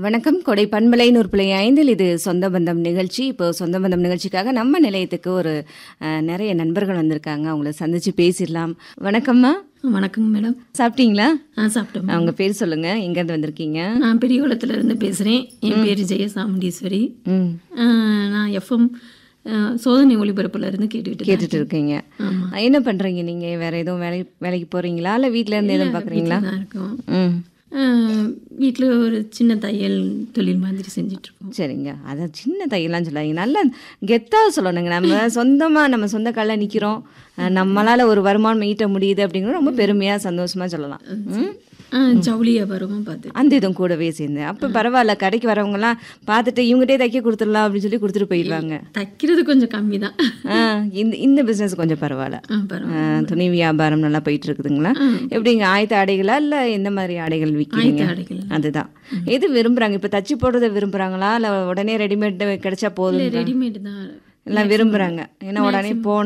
வணக்கம் கொடை பண்பலை நூற்புலை ஐந்தில் இது சொந்த பந்தம் நிகழ்ச்சி இப்போ சொந்த பந்தம் நிகழ்ச்சிக்காக நம்ம நிலையத்துக்கு ஒரு அஹ், நிறைய நண்பர்கள் வந்திருக்காங்க அவங்கள சந்திச்சு பேசிடலாம் வணக்கம்மா வணக்கம் மேடம் சாப்பிட்டீங்களா ஆ சாப்பிட்டோம் அவங்க பேர் சொல்லுங்க எங்கேருந்து வந்திருக்கீங்க நான் பெரியகுளத்துல இருந்து பேசுகிறேன் என் பேர் ஜெயசாமுண்டீஸ்வரி ம் ஆ, நான் எஃப்எம் சோதனை ஒளிபரப்புல இருந்து கேட்டுக்கிட்டு இருக்கேன். கேட்டுட்டு இருக்கீங்க ஆமா. என்ன பண்றீங்க நீங்க வேற எதுவும் வேலை வேலைக்கு போறீங்களா இல்ல வீட்ல இருந்து எதுவும் பாக்குறீங்களா தான் இருக்கோம் ம் வீட்டில் ஒரு சின்ன தையல் தொழில் மாதிரி செஞ்சுட்டு இருக்கோம் சரிங்க அதை சின்ன தையெல்லாம் சொல்லாதீங்க நல்லா கெத்தாக சொல்லணுங்க நம்ம சொந்தமாக நம்ம சொந்த காலில் நிற்கிறோம் நம்மளால் ஒரு வருமானம் ஈட்ட முடியுது அப்படிங்கிறது ரொம்ப பெருமையாக சந்தோஷமாக சொல்லலாம் ம் ஆ, ஜவுளி வியாபாரமும் பார்த்து அந்த இதுவும் கூடவே சேர்ந்து அப்போ பரவாயில்ல கடைக்கு வரவங்கலாம் பார்த்துட்டு இவங்ககிட்டே தைக்க கொடுத்துடலாம் அப்படின்னு சொல்லி கொடுத்துட்டு போயிடுவாங்க தைக்கிறது கொஞ்சம் கம்மி தான் ஆ, இந்த இந்த பிஸ்னஸ் கொஞ்சம் பரவாயில்ல ஆ, பரவாயில்ல ஆ, துணி வியாபாரம் நல்லா போயிட்டு இருக்குதுங்களா எப்படிங்க ஆயத்த ஆடைகளா இல்லை எந்த மாதிரி ஆடைகள் விற்கிறீங்க ஆயத்த ஆடைகள். அதுதான் எது விரும்புறாங்க இப்போ தச்சு போடுறத விரும்புறாங்களா இல்லை உடனே ரெடிமேட் கிடைச்சா போதும் ரெடிமேட் தான் எல்லாம் விரும்புறாங்க ஏன்னா உடனே போன